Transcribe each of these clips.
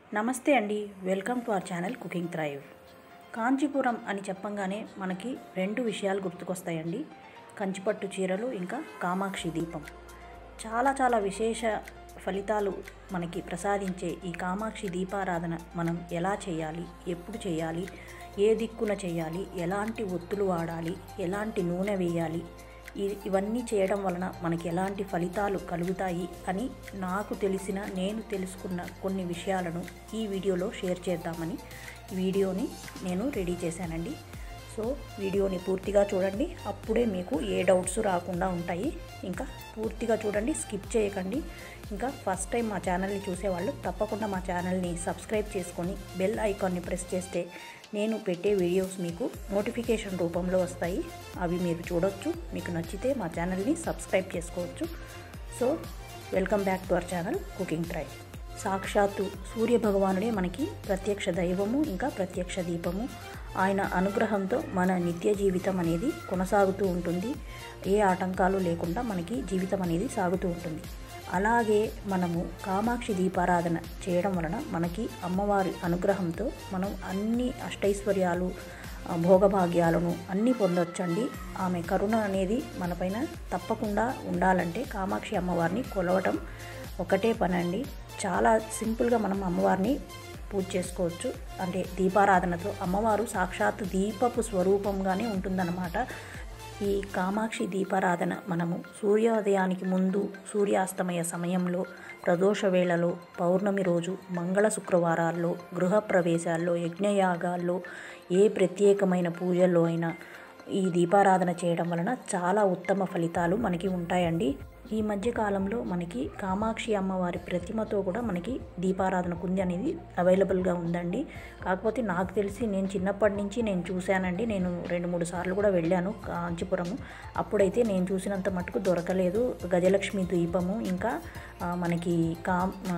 నమస్తే అండి welcome to our channel cooking thrive Kanchipuram అని చెప్పంగానే మనకి రెండు విషయాలు గుర్తుకొస్తాయండి కంచిపట్టు చీరలు ఇంకా కామాక్షి దీపం చాలా చాలా విశేష ఫలితాలు మనకి ప్రసాదించే ఈ కామాక్షి దీపారాధన మనం ఎలా చేయాలి ఎప్పుడు చేయాలి ఏ దిక్కున చేయాలి ఎలాంటి ఒత్తులు వాడాలి ఎలాంటి నూనె వేయాలి ఇ- ఇవన్నీ చేయడం వలన మనకి ఎలాంటి ఫలితాలు కలుగుతాయి అని నాకు తెలిసిన నేను తెలుసుకున్న కొన్ని విషయాలను ఈ వీడియోలో షేర్ చేద్దామని ఈ వీడియోని నేను రెడీ చేశానండి సో వీడియోని పూర్తిగా చూడండి అప్పుడే మీకు ఏ డౌట్స్ రాకుండా ఉంటాయి ఇంకా పూర్తిగా చూడండి స్కిప్ చేయకండి ఇంకా ఫస్ట్ టైం మా ఛానల్ని చూసేవాళ్ళు తప్పకుండా మా ఛానల్ని సబ్స్క్రైబ్ చేసుకొని బెల్ ఐకాన్ని ప్రెస్ చేస్తే నేను పెట్టే వీడియోస్ మీకు నోటిఫికేషన్ రూపంలో వస్తాయి అవి మీరు చూడొచ్చు మీకు నచ్చితే మా ఛానల్ని సబ్స్క్రైబ్ చేసుకోవచ్చు so welcome back to our channel cooking try సాక్షాత్తు సూర్య భగవానుడే మనకి ప్రత్యక్ష దైవము ఇంకా ప్రత్యక్ష దీపము ఆయన అనుగ్రహంతో మన నిత్య జీవితం అనేది కొనసాగుతూ ఉంటుంది ఏ ఆటంకాలు లేకుండా మనకి జీవితం అనేది సాగుతూ ఉంటుంది అలాగే మనము కామాక్షి దీపారాధన చేయడం వలన మనకి అమ్మవారి అనుగ్రహంతో మనం అన్ని అష్టైశ్వర్యాలు ఆ, భోగభాగ్యాలను అన్నీ పొందొచ్చండి ఆమె కరుణ అనేది మనపైన తప్పకుండా ఉండాలంటే కామాక్షి అమ్మవారిని కొలవటం ఒకటే పని అండి చాలా సింపుల్గా మనం అమ్మవారిని పూజ చేసుకోవచ్చు అంటే దీపారాధనతో అమ్మవారు సాక్షాత్ దీపపు స్వరూపంగానే ఉంటుందన్నమాట ఈ కామాక్షి దీపారాధన మనము సూర్యోదయానికి ముందు సూర్యాస్తమయ సమయంలో ప్రదోష వేళలో పౌర్ణమి రోజు మంగళ శుక్రవారాల్లో గృహప్రవేశాల్లో యజ్ఞయాగాల్లో ఏ ప్రత్యేకమైన పూజల్లో అయినా ఈ దీపారాధన చేయడం వలన చాలా ఉత్తమ ఫలితాలు మనకి ఉంటాయండి ఈ మధ్య కాలంలో మనకి కామాక్షి అమ్మవారి ప్రతిమతో కూడా మనకి దీపారాధన కుంది అనేది అవైలబుల్గా ఉందండి కాకపోతే నాకు తెలిసి నేను చిన్నప్పటి నుంచి నేను చూశానండి నేను రెండు మూడు సార్లు కూడా వెళ్ళాను కాంచీపురము అప్పుడైతే నేను చూసినంత మటుకు దొరకలేదు గజలక్ష్మి దీపము ఇంకా ఆ, మనకి కా ఆ,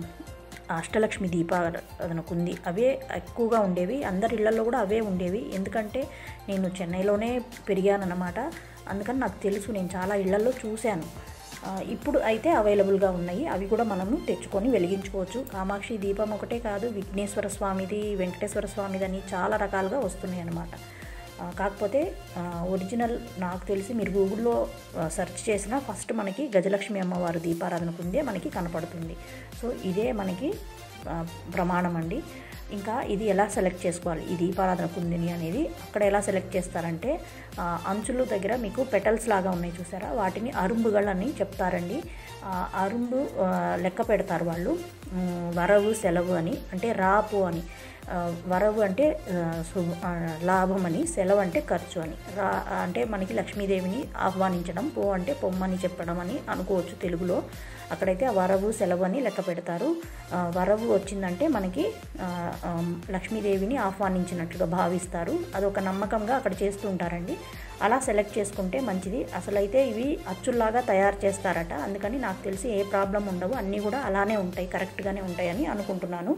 అష్టలక్ష్మి దీపారాధనకు ఉంది అవే ఎక్కువగా ఉండేవి అందరి ఇళ్లలో కూడా అవే ఉండేవి ఎందుకంటే నేను చెన్నైలోనే పెరిగానన్నమాట అందుకని నాకు తెలుసు నేను చాలా ఇళ్లలో చూశాను ఆ, ఇప్పుడు అయితే అవైలబుల్గా ఉన్నాయి అవి కూడా మనము తెచ్చుకొని వెలిగించుకోవచ్చు కామాక్షి దీపం ఒకటే కాదు విఘ్నేశ్వర స్వామిది వెంకటేశ్వర స్వామిది అని చాలా రకాలుగా వస్తున్నాయి అన్నమాట ఆ, కాకపోతే ఆ, ఒరిజినల్ నాకు తెలిసి మీరు గూగుల్లో ఆ, సెర్చ్ చేసినా ఫస్ట్ మనకి గజలక్ష్మి అమ్మవారు దీపారాధనకు ఉందే మనకి కనపడుతుంది సో ఇదే మనకి ఆ, ప్రమాణం అండి ఇంకా ఇది ఎలా సెలెక్ట్ చేసుకోవాలి ఈ దీపారాధన కుందిని అనేది అక్కడ ఎలా సెలెక్ట్ చేస్తారంటే ఆ, అంచులు దగ్గర మీకు పెటల్స్ లాగా ఉన్నాయి చూసారా వాటిని అరుంబుகள் అని చెప్తారండి ఆ, అరుంబు ఆ, లెక్క పెడతారు వాళ్ళు ఉమ్, వరవు సెలవు అని అంటే రాపు అని ఆ, వరవు అంటే ఆ, శుభ ఆ, లాభం అని సెలవు అంటే ఖర్చు అని రా అంటే మనకి లక్ష్మీదేవిని ఆహ్వానించడం పో అంటే పొమ్మని చెప్పడం అని అనుకోవచ్చు తెలుగులో అక్కడైతే ఆ వరవు సెలవు అని లెక్క పెడతారు ఆ, వరవు వచ్చిందంటే మనకి ఆ, ఆ, లక్ష్మీదేవిని ఆహ్వానించినట్లుగా భావిస్తారు అదొక నమ్మకంగా అక్కడ చేస్తూ ఉంటారండి అలా సెలెక్ట్ చేసుకుంటే మంచిది అసలైతే ఇవి అచ్చుల్లాగా తయారు చేస్తారట అందుకని నాకు తెలిసి ఏ ప్రాబ్లం ఉండవు అన్నీ కూడా అలానే ఉంటాయి కరెక్ట్గానే ఉంటాయని అనుకుంటున్నాను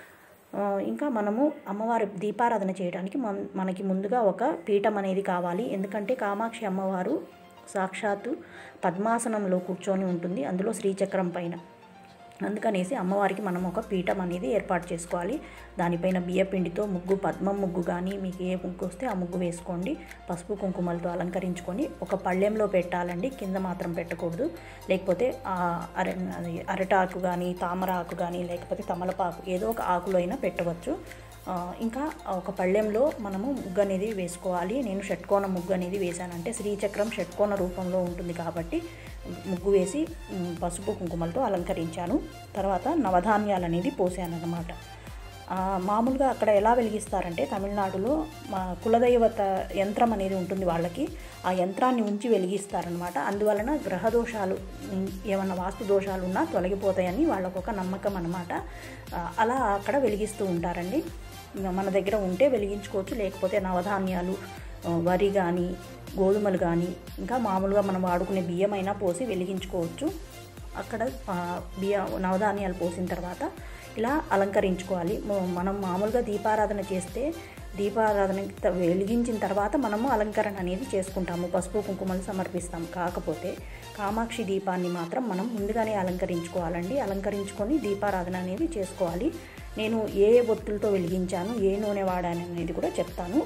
ఆ, ఇంకా మనము అమ్మవారి దీపారాధన చేయడానికి మన మనకి ముందుగా ఒక పీఠం అనేది కావాలి ఎందుకంటే కామాక్షి అమ్మవారు సాక్షాత్తు పద్మాసనంలో కూర్చొని ఉంటుంది అందులో శ్రీచక్రం పైన అందుకనేసి అమ్మవారికి మనం ఒక పీఠం అనేది ఏర్పాటు చేసుకోవాలి దానిపైన బియ్యపిండితో ముగ్గు పద్మం ముగ్గు కానీ మీకు ఏ ముగ్గు వస్తే ఆ ముగ్గు వేసుకోండి పసుపు కుంకుమలతో అలంకరించుకొని ఒక పళ్ళెంలో పెట్టాలండి కింద మాత్రం పెట్టకూడదు లేకపోతే ఆ అర అది అరటాకు కానీ తామర ఆకు కానీ లేకపోతే తమలపాకు ఏదో ఒక ఆకులో అయినా పెట్టవచ్చు ఆ, ఇంకా ఒక పళ్ళెంలో మనము ముగ్గు అనేది వేసుకోవాలి నేను షట్కోణ ముగ్గు అనేది వేశాను అంటే శ్రీచక్రం షట్కోణ రూపంలో ఉంటుంది కాబట్టి ముగ్గు వేసి ఉమ్, పసుపు కుంకుమలతో అలంకరించాను తర్వాత నవధాన్యాలు అనేది పోసాను అనమాట మామూలుగా అక్కడ ఎలా వెలిగిస్తారంటే తమిళనాడులో మా కులదైవత యంత్రం అనేది ఉంటుంది వాళ్ళకి ఆ యంత్రాన్ని ఉంచి వెలిగిస్తారనమాట అందువలన గ్రహ దోషాలు ఉమ్, ఏమన్నా వాస్తు దోషాలు ఉన్నా తొలగిపోతాయని వాళ్ళకు ఒక నమ్మకం అనమాట అలా అక్కడ వెలిగిస్తూ ఉంటారండి ఇంకా మన దగ్గర ఉంటే వెలిగించుకోవచ్చు లేకపోతే నవధాన్యాలు ఆ, వరి కానీ గోధుమలు కానీ ఇంకా మామూలుగా మనం వాడుకునే బియ్యం అయినా పోసి వెలిగించుకోవచ్చు అక్కడ ఆ, బియ్య నవధాన్యాలు పోసిన తర్వాత ఇలా అలంకరించుకోవాలి మ- మనం మామూలుగా దీపారాధన చేస్తే దీపారాధన త- వెలిగించిన తర్వాత మనము అలంకరణ అనేది చేసుకుంటాము పసుపు కుంకుమలు సమర్పిస్తాం కాకపోతే కామాక్షి దీపాన్ని మాత్రం మనం ముందుగానే అలంకరించుకోవాలండి అలంకరించుకొని దీపారాధన అనేది చేసుకోవాలి నేను ఏ ఒత్తులతో వెలిగించాను ఏ నూనె వాడాను అనేది కూడా చెప్తాను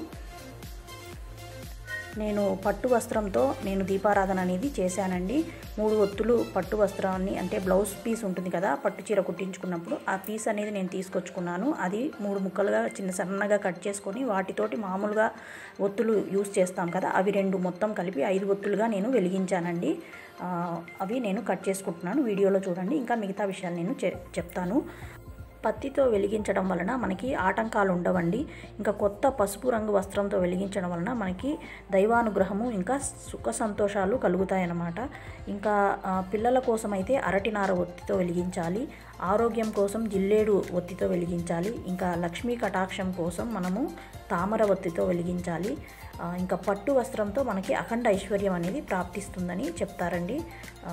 నేను పట్టు వస్త్రంతో నేను దీపారాధన అనేది చేశానండి మూడు ఒత్తులు పట్టు వస్త్రాన్ని అంటే బ్లౌజ్ పీస్ ఉంటుంది కదా పట్టు చీర కుట్టించుకున్నప్పుడు ఆ పీస్ అనేది నేను తీసుకొచ్చుకున్నాను అది మూడు ముక్కలుగా చిన్న సన్నగా కట్ చేసుకొని వాటితోటి మామూలుగా ఒత్తులు యూస్ చేస్తాం కదా అవి రెండు మొత్తం కలిపి ఐదు ఒత్తులుగా నేను వెలిగించానండి ఆ, అవి నేను కట్ చేసుకుంటున్నాను వీడియోలో చూడండి ఇంకా మిగతా విషయాలు నేను చె చెప్తాను పత్తితో వెలిగించడం వలన మనకి ఆటంకాలు ఉండవండి ఇంకా కొత్త పసుపు రంగు వస్త్రంతో వెలిగించడం వలన మనకి దైవానుగ్రహము ఇంకా సుఖ సంతోషాలు కలుగుతాయన్నమాట ఇంకా ఆ, పిల్లల కోసం అయితే అరటినార ఒత్తితో వెలిగించాలి ఆరోగ్యం కోసం జిల్లేడు ఒత్తితో వెలిగించాలి ఇంకా లక్ష్మీ కటాక్షం కోసం మనము తామర ఒత్తితో వెలిగించాలి ఆ, ఇంకా పట్టు వస్త్రంతో మనకి అఖండ ఐశ్వర్యం అనేది ప్రాప్తిస్తుందని చెప్తారండి ఆ,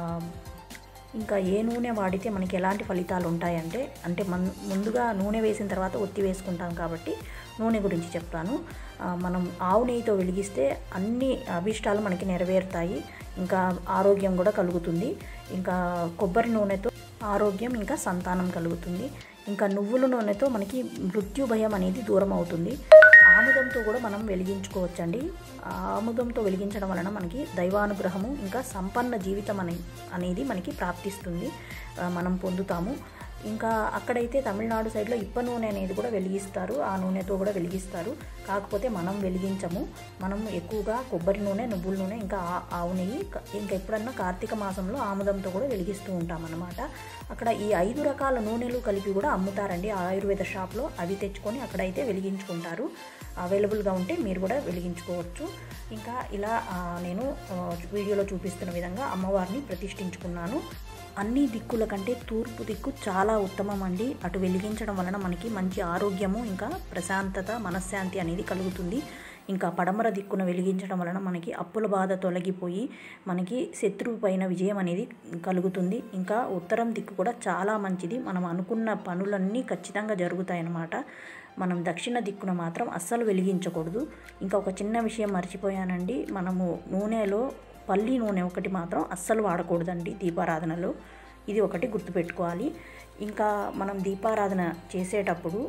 ఇంకా ఏ నూనె వాడితే మనకి ఎలాంటి ఫలితాలు ఉంటాయంటే అంటే మన ముందుగా నూనె వేసిన తర్వాత ఒత్తి వేసుకుంటాం కాబట్టి నూనె గురించి చెప్తాను ఆ, మనం ఆవు నెయ్యితో వెలిగిస్తే అన్ని అభిష్టాలు మనకి నెరవేరుతాయి ఇంకా ఆరోగ్యం కూడా కలుగుతుంది ఇంకా కొబ్బరి నూనెతో ఆరోగ్యం ఇంకా సంతానం కలుగుతుంది ఇంకా నువ్వుల నూనెతో మనకి మృత్యు భయం అనేది దూరం అవుతుంది ఆముదంతో కూడా మనం వెలిగించుకోవచ్చండి ఆ ఆముదంతో వెలిగించడం వలన మనకి దైవానుగ్రహము ఇంకా సంపన్న జీవితం అనే అనేది మనకి ప్రాప్తిస్తుంది ఆ, మనం పొందుతాము ఇంకా అక్కడైతే తమిళనాడు సైడ్లో ఇప్ప నూనె అనేది కూడా వెలిగిస్తారు ఆ నూనెతో కూడా వెలిగిస్తారు కాకపోతే మనం వెలిగించము మనం ఎక్కువగా కొబ్బరి నూనె నువ్వుల నూనె ఇంకా ఆ- ఆవు నెయ్యి క- ఇంకా ఎప్పుడన్నా కార్తీక మాసంలో ఆముదంతో కూడా వెలిగిస్తూ ఉంటాం అన్నమాట అక్కడ ఈ ఐదు రకాల నూనెలు కలిపి కూడా అమ్ముతారండి ఆ ఆయుర్వేద షాప్లో అవి తెచ్చుకొని అక్కడైతే వెలిగించుకుంటారు అవైలబుల్గా ఉంటే మీరు కూడా వెలిగించుకోవచ్చు ఇంకా ఇలా ఆ, నేను ఆ, వీడియోలో చూపిస్తున్న విధంగా అమ్మవారిని ప్రతిష్ఠించుకున్నాను అన్ని దిక్కుల కంటే తూర్పు దిక్కు చాలా ఉత్తమం అండి అటు వెలిగించడం వలన మనకి మంచి ఆరోగ్యము ఇంకా ప్రశాంతత మనశ్శాంతి అనేది కలుగుతుంది ఇంకా పడమర దిక్కున వెలిగించడం వలన మనకి అప్పుల బాధ తొలగిపోయి మనకి శత్రువు పైన విజయం అనేది కలుగుతుంది ఇంకా ఉత్తరం దిక్కు కూడా చాలా మంచిది మనం అనుకున్న పనులన్నీ ఖచ్చితంగా జరుగుతాయన్నమాట మనం దక్షిణ దిక్కున మాత్రం అస్సలు వెలిగించకూడదు ఇంకా ఒక చిన్న విషయం మర్చిపోయానండి మనము నూనెలో పల్లి నూనె ఒకటి మాత్రం అస్సలు వాడకూడదండి దీపారాధనలో ఇది ఒకటి గుర్తుపెట్టుకోవాలి ఇంకా మనం దీపారాధన చేసేటప్పుడు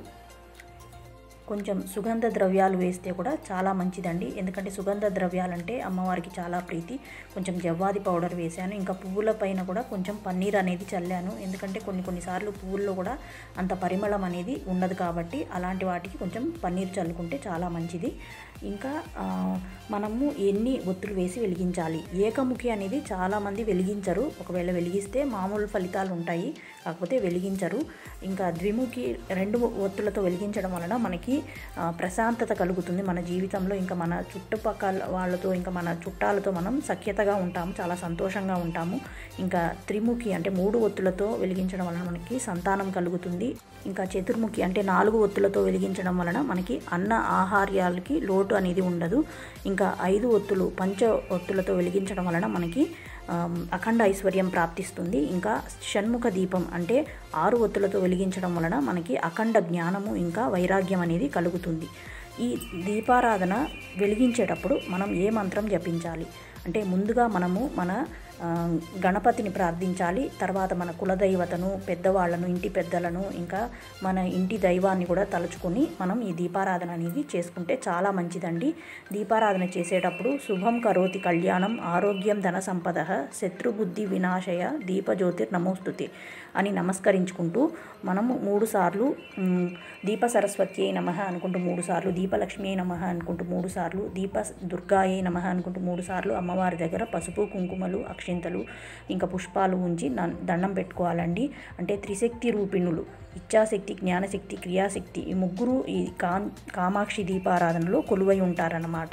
కొంచెం సుగంధ ద్రవ్యాలు వేస్తే కూడా చాలా మంచిదండి ఎందుకంటే సుగంధ ద్రవ్యాలంటే అమ్మవారికి చాలా ప్రీతి కొంచెం జవ్వాది పౌడర్ వేశాను ఇంకా పువ్వుల పైన కూడా కొంచెం పన్నీర్ అనేది చల్లాను ఎందుకంటే కొన్ని కొన్నిసార్లు పువ్వుల్లో కూడా అంత పరిమళం అనేది ఉండదు కాబట్టి అలాంటి వాటికి కొంచెం పన్నీర్ చల్లుకుంటే చాలా మంచిది ఇంకా ఆ, మనము ఎన్ని ఒత్తులు వేసి వెలిగించాలి ఏకముఖి అనేది చాలామంది వెలిగించరు ఒకవేళ వెలిగిస్తే మామూలు ఫలితాలు ఉంటాయి కాకపోతే వెలిగించరు ఇంకా ద్విముఖి రెండు ఒత్తులతో వెలిగించడం వలన మనకి ఆ, ప్రశాంతత కలుగుతుంది మన జీవితంలో ఇంకా మన చుట్టుపక్కల వాళ్ళతో ఇంకా మన చుట్టాలతో మనం సఖ్యతగా ఉంటాము చాలా సంతోషంగా ఉంటాము ఇంకా త్రిముఖి అంటే మూడు ఒత్తులతో వెలిగించడం వలన మనకి సంతానం కలుగుతుంది ఇంకా చతుర్ముఖి అంటే నాలుగు ఒత్తులతో వెలిగించడం వలన మనకి అన్న ఆహార్యాలకి లోటు అనేది ఉండదు ఇంకా ఐదు ఒత్తులు పంచ ఒత్తులతో వెలిగించడం వలన మనకి ఆమ్, అఖండ ఐశ్వర్యం ప్రాప్తిస్తుంది ఇంకా షణ్ముఖ దీపం అంటే ఆరు ఒత్తులతో వెలిగించడం వలన మనకి అఖండ జ్ఞానము ఇంకా వైరాగ్యం అనేది కలుగుతుంది ఈ దీపారాధన వెలిగించేటప్పుడు మనం ఏ మంత్రం జపించాలి అంటే ముందుగా మనము మన ఆ, గణపతిని ప్రార్థించాలి తర్వాత మన కులదైవతను పెద్దవాళ్ళను ఇంటి పెద్దలను ఇంకా మన ఇంటి దైవాన్ని కూడా తలుచుకొని మనం ఈ దీపారాధన అనేది చేసుకుంటే చాలా మంచిదండి దీపారాధన చేసేటప్పుడు శుభం కరోతి కళ్యాణం ఆరోగ్యం ధన సంపద శత్రుబుద్ధి వినాశయ దీపజ్యోతిర్ నమోస్తుతే అని నమస్కరించుకుంటూ మనము మూడు సార్లు మ్, దీప సరస్వతి అయి నమ అనుకుంటూ మూడు సార్లు దీపలక్ష్మి అయి నమ అనుకుంటూ మూడు సార్లు దీప దుర్గాయే నమ అనుకుంటూ మూడు సార్లు అమ్మవారి దగ్గర పసుపు కుంకుమలు అక్షింతలు ఇంకా పుష్పాలు ఉంచి న- దండం పెట్టుకోవాలండి అంటే త్రిశక్తి రూపిణులు ఇచ్ఛాశక్తి జ్ఞానశక్తి క్రియాశక్తి ఈ ముగ్గురు ఈ కాం కామాక్షి దీపారాధనలో కొలువై ఉంటారన్నమాట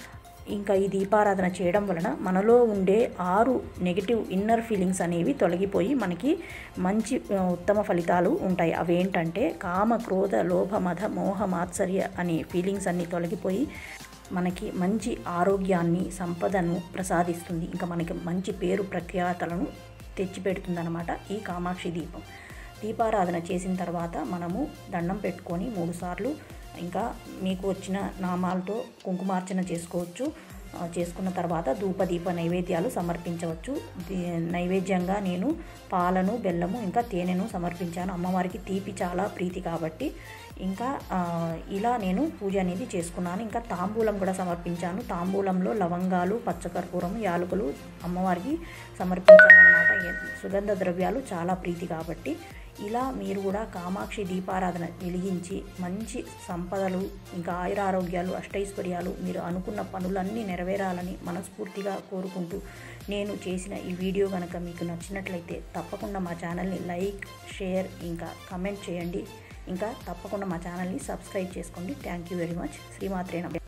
ఇంకా ఈ దీపారాధన చేయడం వలన మనలో ఉండే ఆరు నెగిటివ్ ఇన్నర్ ఫీలింగ్స్ అనేవి తొలగిపోయి మనకి మంచి ఆ, ఉత్తమ ఫలితాలు ఉంటాయి అవేంటంటే కామ క్రోధ లోభ మద మోహ మాత్సర్య అనే ఫీలింగ్స్ అన్నీ తొలగిపోయి మనకి మంచి ఆరోగ్యాన్ని సంపదను ప్రసాదిస్తుంది ఇంకా మనకి మంచి పేరు ప్రఖ్యాతలను తెచ్చిపెడుతుందన్నమాట ఈ కామాక్షి దీపం దీపారాధన చేసిన తర్వాత మనము దండం పెట్టుకొని మూడుసార్లు ఇంకా మీకు వచ్చిన నామాలతో కుంకుమార్చన చేసుకోవచ్చు ఆ, చేసుకున్న తర్వాత ధూపదీప నైవేద్యాలు సమర్పించవచ్చు దీ- నైవేద్యంగా నేను పాలను బెల్లము ఇంకా తేనెను సమర్పించాను అమ్మవారికి తీపి చాలా ప్రీతి కాబట్టి ఇంకా ఆ, ఇలా నేను పూజ అనేది చేసుకున్నాను ఇంకా తాంబూలం కూడా సమర్పించాను తాంబూలంలో లవంగాలు పచ్చకర్పూరం యాలకులు అమ్మవారికి సమర్పించాను అనమాట సుగంధ ద్రవ్యాలు చాలా ప్రీతి కాబట్టి ఇలా మీరు కూడా కామాక్షి దీపారాధన వెలిగించి మంచి సంపదలు ఇంకా ఆయురారోగ్యాలు అష్టైశ్వర్యాలు మీరు అనుకున్న పనులన్నీ నెరవేరాలని మనస్ఫూర్తిగా కోరుకుంటూ నేను చేసిన ఈ వీడియో కనుక మీకు నచ్చినట్లయితే తప్పకుండా మా ఛానల్ని లైక్ షేర్ ఇంకా కమెంట్ చేయండి ఇంకా తప్పకుండా మా ఛానల్ని సబ్స్క్రైబ్ చేసుకోండి థ్యాంక్ యూ వెరీ మచ్ శ్రీమాత్రేణ